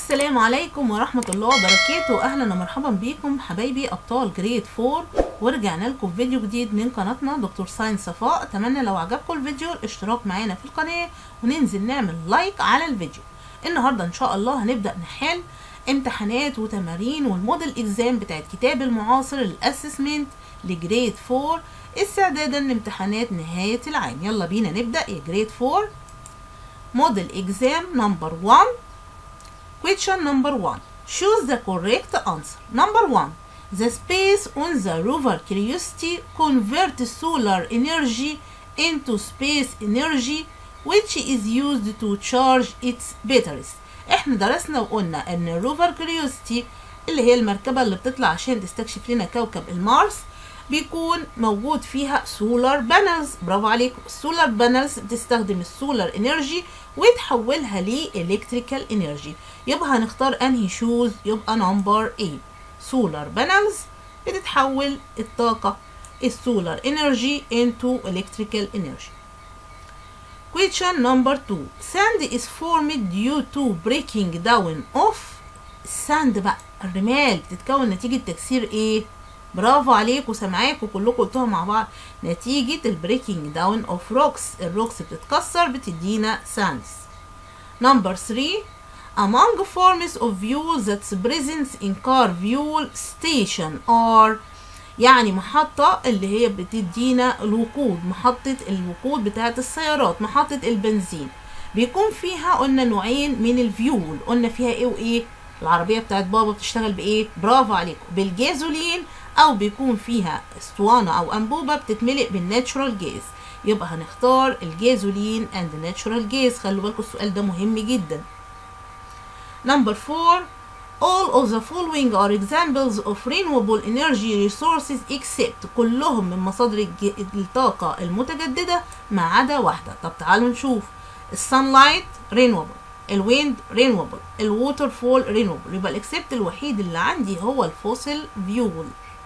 السلام عليكم ورحمة الله وبركاته أهلا ومرحبا بيكم حبايبي أبطال جريد 4 ورجعنا لكم فيديو جديد من قناتنا دكتور ساينس صفاء أتمنى لو عجبكم الفيديو الاشتراك معانا في القناة وننزل نعمل لايك على الفيديو النهاردة إن شاء الله هنبدأ نحل امتحانات وتمارين والموديل اكزام بتاعت كتاب المعاصر الاسسمنت لجريد 4 استعدادا لامتحانات نهاية العام يلا بينا نبدأ يا جريد 4 موديل اكزام نمبر 1 Question number 1 Choose the correct answer. Number 1 The space on the rover Curiosity converts solar energy into space energy which is used to charge its batteries. احنا درسنا وقلنا ان الروفر كيوريوسيتي اللي هي المركبة اللي بتطلع عشان تستكشف لنا كوكب المارس بيكون موجود فيها سولار بانلز برافو عليكم السولار بانلز بتستخدم السولار انرجي وتحولها لإلكتريكال انرجي يبقى هنختار انهي شوز يبقى نمبر A سولار بانلز بتتحول الطاقة السولار انرجي into electrical energy Question number 2 Sand is formed due to breaking down of الساند بقى الرمال بتتكون نتيجة تكسير ايه؟ برافو عليكم سامعاكم كلكم قلتوها مع بعض نتيجة البريكنج داون اوف روكس الروكس بتتكسر بتدينا ساندز نمبر 3 among forms of fuel that's present in car fuel station are يعني محطة اللي هي بتدينا الوقود محطة الوقود بتاعة السيارات محطة البنزين بيكون فيها قلنا نوعين من الفيول قلنا فيها ايه وايه العربية بتاعت بابا بتشتغل بايه برافو عليكم بالجازولين او بيكون فيها اسطوانة او انبوبة بتتملئ بالناتشورال جاز يبقى هنختار الجازولين اند ناتشورال جاز خلوا بالكم السؤال ده مهم جدا نمبر 4 All of the following are examples of renewable energy resources except كلهم من مصادر الطاقة المتجددة ما عدا واحدة طب تعالوا نشوف السانلايت renewable الويند renewable الووتر فول renewable يبقى الاكسبت الوحيد اللي عندي هو الفوسيل فيول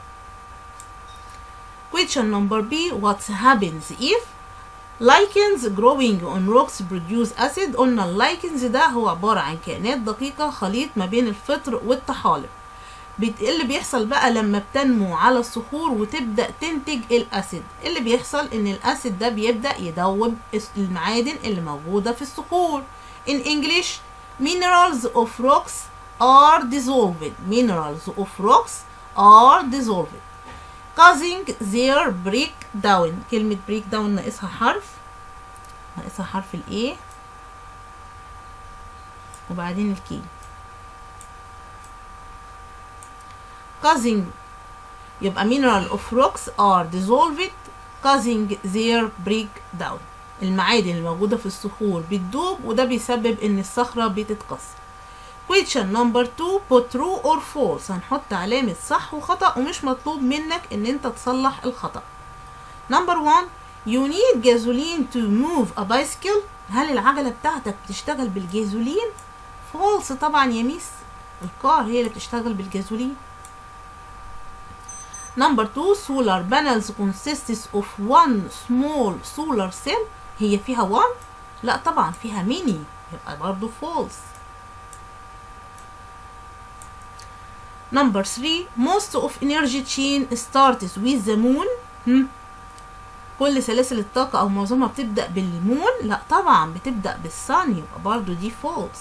question number B what happens if lichens growing on rocks produce acid قلنا اللايكنز ده هو عبارة عن كائنات دقيقة خليط ما بين الفطر والطحالب اللي بيحصل بقى لما بتنمو على الصخور وتبدأ تنتج الأسيد اللي بيحصل إن الأسيد ده بيبدأ يدوب المعادن اللي موجودة في الصخور In English minerals of rocks are dissolved minerals of rocks are dissolved causing their breakdown كلمة breakdown ناقصها حرف ناقصها حرف ال A وبعدين الكي causing يبقى mineral of rocks are dissolved causing their breakdown المعادن الموجودة في الصخور بتدوب وده بيسبب ان الصخرة بتتكسر question number 2 put true or false هنحط علامة صح وخطأ ومش مطلوب منك ان انت تصلح الخطأ number 1 you need gasoline to move a bicycle هل العجلة بتاعتك بتشتغل بالجازولين false طبعا يا ميس الكار هي اللي بتشتغل بالجازولين number 2 solar panels consists of one small solar cell هي فيها 1 لا طبعا فيها ميني يبقى برضو false Number 3 most of energy chain starts with the moon هم. كل سلاسل الطاقة أو معظمها بتبدأ بالمون لا طبعا بتبدأ بالصن يبقى برضو دي false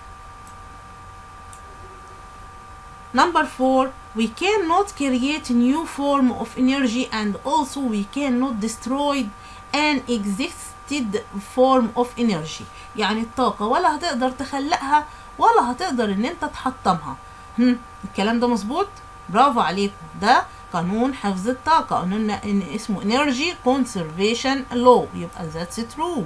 Number 4 we cannot create new form of energy and also we cannot destroy an existed form of energy يعني الطاقة ولا هتقدر تخلقها ولا هتقدر ان انت تحطمها هم. الكلام ده مظبوط برافو عليكم ده قانون حفظ الطاقة قلنا ان اسمه energy conservation law يبقى that's true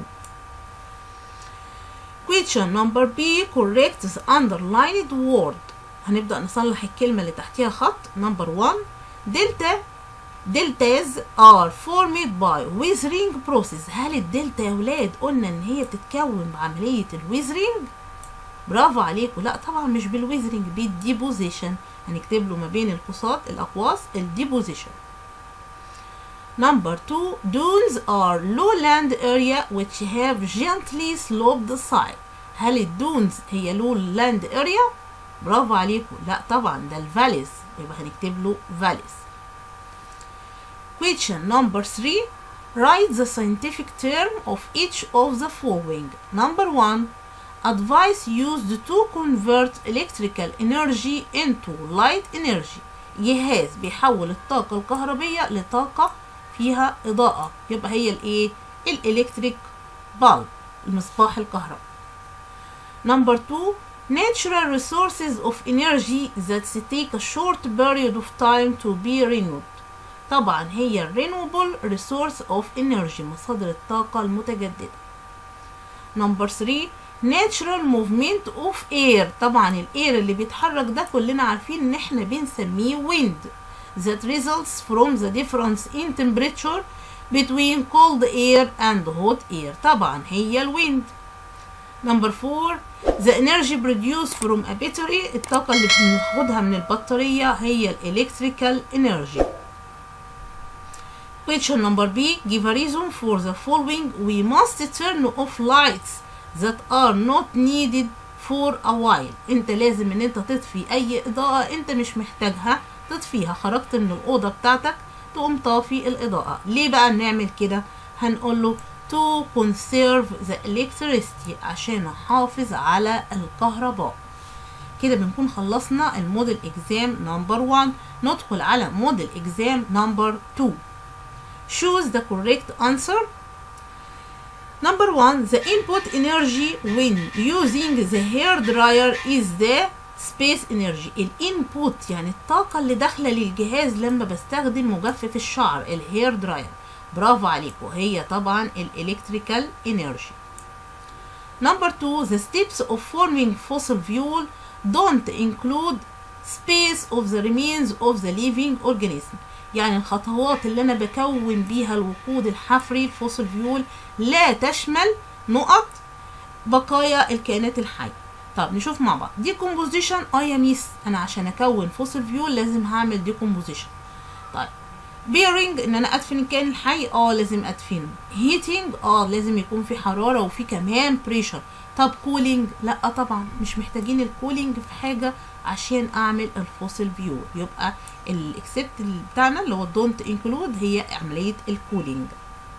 question number B correct the underlined word هنبدأ نصلح الكلمة اللي تحتيها خط number 1 دلتا دلتاز are formed by weathering process هل الدلتا يا ولاد قلنا ان هي بتتكون بعملية الويزرينج برافو عليكم لا طبعا مش بالويزرينج بالديبوزيشن هنكتب له ما بين القوسات الاقواس الديبوزيشن Number 2 dunes are lowland area which have gently sloped side هل الدونز هي lowland area برافو عليكم لا طبعا ده الفاليز يبقى هنكتب له فاليز question number 3 write the scientific term of each of the following number 1 advice used to convert electrical energy into light energy جهاز بيحول الطاقة الكهربية لطاقة فيها إضاءة يبقى هي الإيه؟ الإلكتريك bulb المصباح الكهربي number 2 natural resources of energy that take a short period of time to be renewed طبعا هي renewable resource of energy مصادر الطاقة المتجددة number 3 natural movement of air طبعا الاير اللي بيتحرك ده كلنا عارفين ان احنا بنسميه wind that results from the difference in temperature between cold air and hot air طبعا هي الويند number 4 the energy produced from a battery الطاقة اللي بناخدها من البطارية هي الالكتريكال energy question number B give a reason for the following we must turn off lights that are not needed for a while انت لازم ان انت تطفي اي اضاءة انت مش محتاجها تطفيها خرجت من الاوضة بتاعتك تقوم طافي الاضاءة ليه بقى نعمل كده هنقول له to conserve the electricity عشان احافظ على الكهرباء كده بنكون خلصنا الموديل اكزام نمبر 1 ندخل على موديل اكزام نمبر 2 choose the correct answer Number one, the input energy when using the hair dryer is the space energy. الانبوت يعني الطاقة اللي داخلة للجهاز لما بستخدم مجفف الشعر الهير دراير. برافو عليكم هي طبعا الالكتريكال انرجي. Number two, the steps of forming fossil fuel don't include space of the remains of the living organism. يعني الخطوات اللي انا بكون بيها الوقود الحفري الفوسل فيول لا تشمل نقط بقايا الكائنات الحيه طب نشوف مع بعض دي كومبوزيشن اه يا ميس انا عشان اكون فوسل فيول لازم هعمل دي كومبوزيشن طيب بيرنج ان انا ادفن الكائن الحي اه لازم ادفنه هيتنج اه لازم يكون في حراره وفي كمان بريشر طب كولينج لا طبعا مش محتاجين الكولينج في حاجه عشان اعمل الفوسل فيول يبقى الاكسبت بتاعنا اللي هو دونت انكلود هي عمليه الكولينج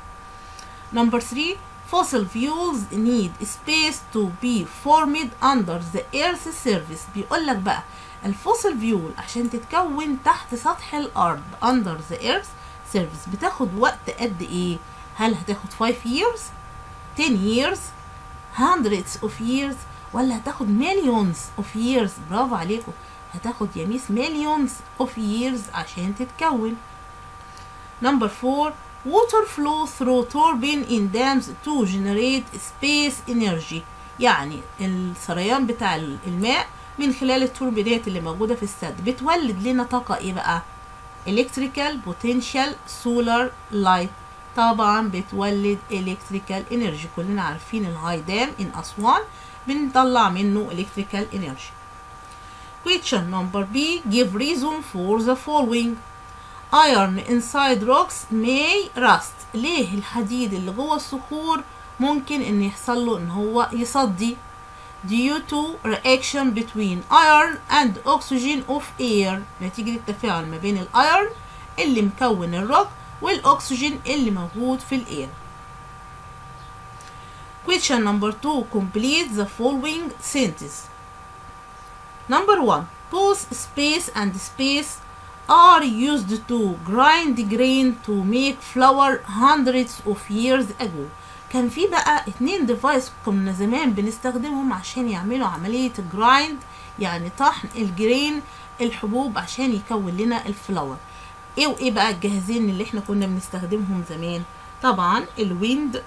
نمبر 3 fossil fuels need space to be formed under the earth's surface بيقول لك بقى الفوسل فيول عشان تتكون تحت سطح الارض under the earth surface بتاخد وقت قد ايه هل هتاخد 5 years 10 years hundreds of years ولا هتاخد millions of years برافو عليكم هتاخد يا ميس millions of years عشان تتكون number 4 water flow through turbine in dams to generate space energy يعني السريان بتاع الماء من خلال التوربينات اللي موجودة في السد بتولد لنا طاقة ايه بقى electrical potential solar light طبعا بتولد electrical energy كلنا عارفين الهاي دام in أسوان بنطلع منه electrical energy question number B give reason for the following iron inside rocks may rust ليه الحديد اللي جوه الصخور ممكن ان يحصل له ان هو يصدي due to reaction between iron and oxygen of air نتيجة التفاعل ما بين الايرن اللي مكون الروك والاكسجين اللي موجود في الاير question number 2 complete the following sentence number 1 both space and space are used to grind grain to make flour hundreds of years ago كان في بقى اتنين ديفايس كنا زمان بنستخدمهم عشان يعملوا عملية جرايند يعني طحن الجرين الحبوب عشان يكون لنا الفلاور ايه وايه بقى الجهازين اللي احنا كنا بنستخدمهم زمان طبعا الويند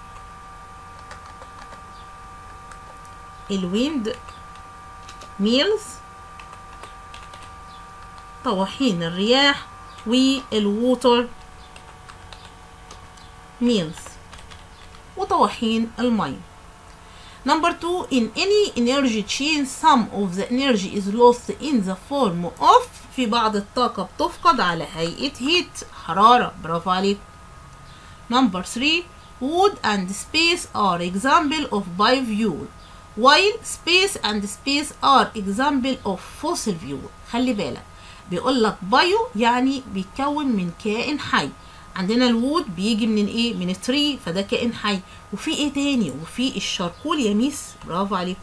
الويند ميلز طواحين الرياح والووتر ميلز وطواحين المي Number two, in any energy chain, some of the energy is lost in the form of في بعض الطاقة بتفقد على هيئة heat حرارة برافو عليك. Number three, wood and space are example of biofuel. while space and space are example of fossil fuel خلي بالك بيقول لك بايو يعني بيتكون من كائن حي عندنا الوود بيجي من ايه من التري فده كائن حي وفي ايه تاني وفي الشاركول يا ميس برافو عليكم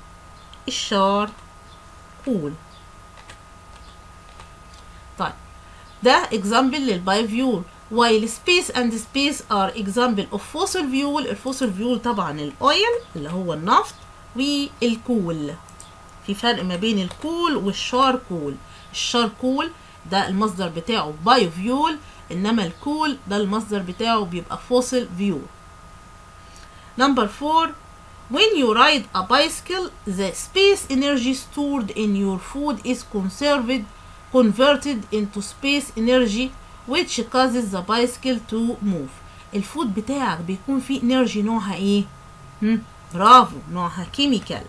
الشاركول طيب ده example للبايفيول while space and space are example of fossil fuel الفوسل فيول طبعا الاويل اللي هو النفط والكول في فرق ما بين الكول والشاركول الشاركول ده المصدر بتاعه بايو فيول انما الكول ده المصدر بتاعه بيبقى فوسل فيول number 4 when you ride a bicycle the space energy stored in your food is conserved converted into space energy which causes the bicycle to move الفود بتاعك بيكون فيه انرجي نوعها ايه هم؟ برافو نوعها كيميكال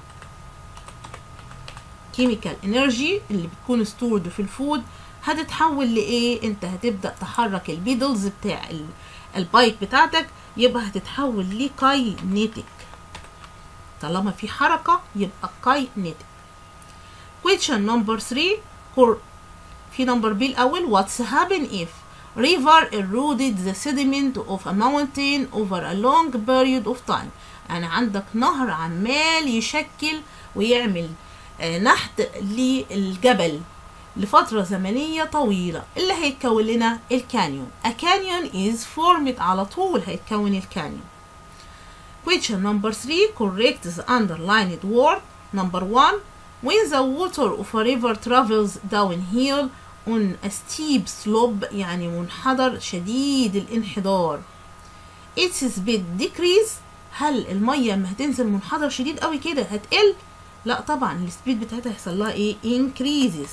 كيميكال انرجي اللي بتكون ستورد في الفود هتتحول لايه انت هتبدا تحرك البيدلز بتاع البايك بتاعتك يبقى هتتحول لكاينيتيك طالما في حركه يبقى كاينيتيك question number 3 في نمبر بي الاول what's happen if river eroded the sediment of a mountain over a long period of time يعني عندك نهر عمال يشكل ويعمل آه نحت للجبل لفترة زمنية طويلة اللي هيتكون لنا الكانيون a canyon is formed على طول هيتكون الكانيون question number 3 correct the underlined word number 1 when the water of a river travels downhill on a steep slope يعني منحدر شديد الانحدار its speed decrease هل المية لما هتنزل منحدر شديد قوي كده هتقل لا طبعا السبيد بتاعتها هيحصل لها ايه increases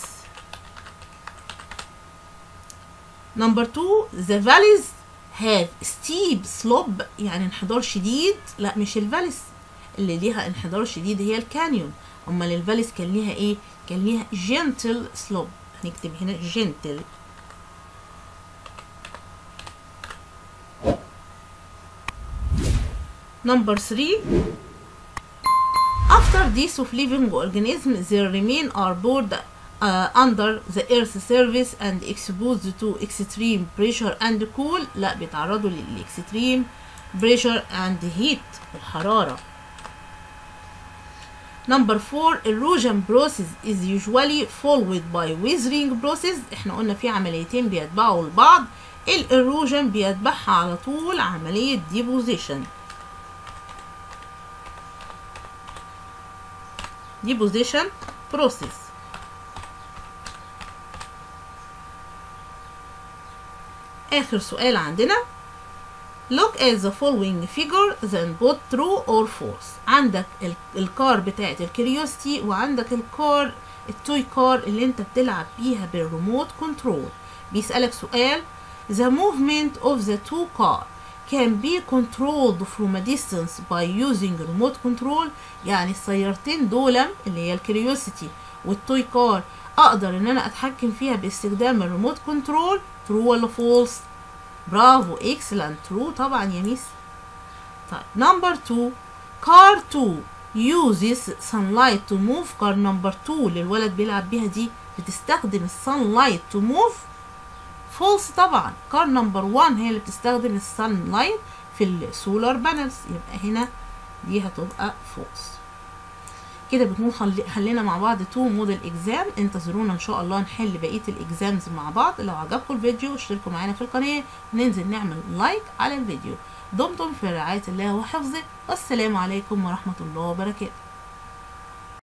number two the valleys have steep slope يعني انحدار شديد لا مش الفاليس اللي ليها انحدار شديد هي الكانيون امال الفاليس كان ليها ايه كان ليها gentle slope هنكتب هنا gentle number 3 after death of living organisms they remain are bored uh, under the earth surface and exposed to extreme pressure and cool لا بيتعرضوا للاكستريم pressure and heat الحرارة Number 4 erosion process is usually followed by weathering process احنا قلنا في عمليتين بيتبعوا البعض الايروجن بيتبعها على طول عملية deposition deposition process آخر سؤال عندنا Look at the following figure then put true or false عندك الكار بتاعت الكريوستي وعندك الكار التوي كار اللي انت بتلعب بيها بالريموت كنترول بيسألك سؤال The movement of the two car can be controlled from a distance by using remote control يعني السيارتين دول اللي هي الكريوسيتي والتوي كار اقدر ان انا اتحكم فيها باستخدام الريموت كنترول ترو ولا فولس برافو اكسلنت ترو طبعا يا ميس طيب نمبر 2 كار 2 uses sunlight to move كار نمبر 2 اللي الولد بيلعب بيها دي بتستخدم السانلايت تو موف فولس طبعا كار نمبر 1 هي اللي بتستخدم السانلايت في السولار بانلز يبقى هنا دي هتبقى فولس كده بنكون حلينا مع بعض تو موديل اكزام انتظرونا ان شاء الله نحل بقيه الاكزامز مع بعض لو عجبكم الفيديو اشتركوا معانا في القناه وننزل نعمل لايك على الفيديو دمتم في رعايه الله وحفظه والسلام عليكم ورحمه الله وبركاته